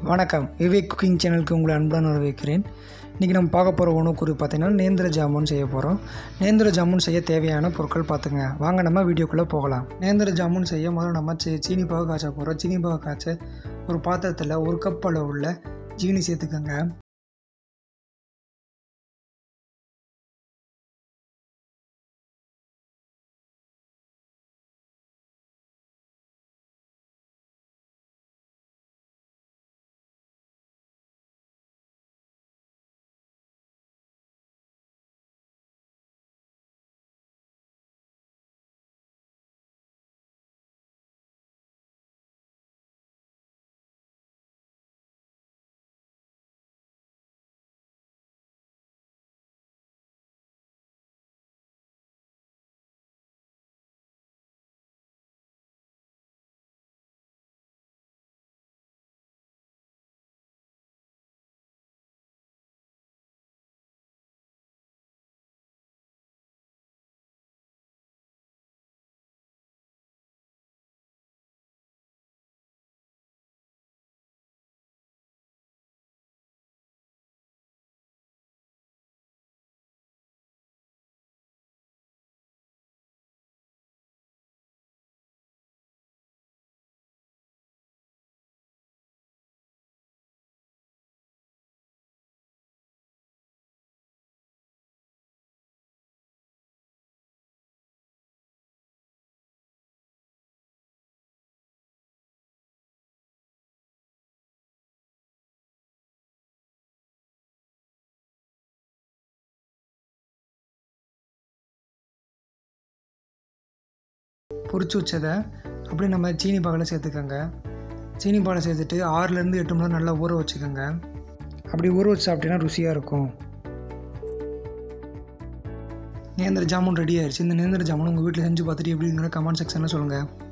வணக்கம் விவேக் குக்கிங் சேனலுக்கு உங்களை அன்பான வரவேற்கிறேன் இன்றைக்கி நம்ம பார்க்க போகிற உணவுக்குறி பார்த்தீங்கன்னா நேந்திர ஜாமுன் செய்ய போகிறோம் நேந்திர ஜாமுன் செய்ய தேவையான பொருட்கள் பார்த்துங்க வாங்க நம்ம வீடியோக்குள்ளே போகலாம் நேந்திர ஜாமுன் செய்ய முதல்ல நம்ம சீ- சீனி பாகு காய்ச்ச போகிறோம் சீனி பாகு காய்ச்ச ஒரு பாத்திரத்தில் ஒரு கப் அளவுள்ள ஜீனி சேர்த்துக்கோங்க பொரிச்சு வச்சதை அப்படியே நம்ம சீனி பாகில் சேர்த்துக்கோங்க சீனி பாலை சேர்த்துட்டு ஆறுலேருந்து எட்டு மணி நேரம் நல்லா ஊற வச்சுக்கோங்க அப்படி ஊற வச்சு சாப்பிட்டீங்கன்னா ருசியாக இருக்கும் நேந்திர ஜாமுன் ரெடி ஆயிடுச்சு இந்த நேந்திர ஜாமுன் உங்கள் வீட்டில் செஞ்சு பார்த்துட்டு எப்படிங்கிற கமெண்ட் செக்ஷனில் சொல்லுங்கள்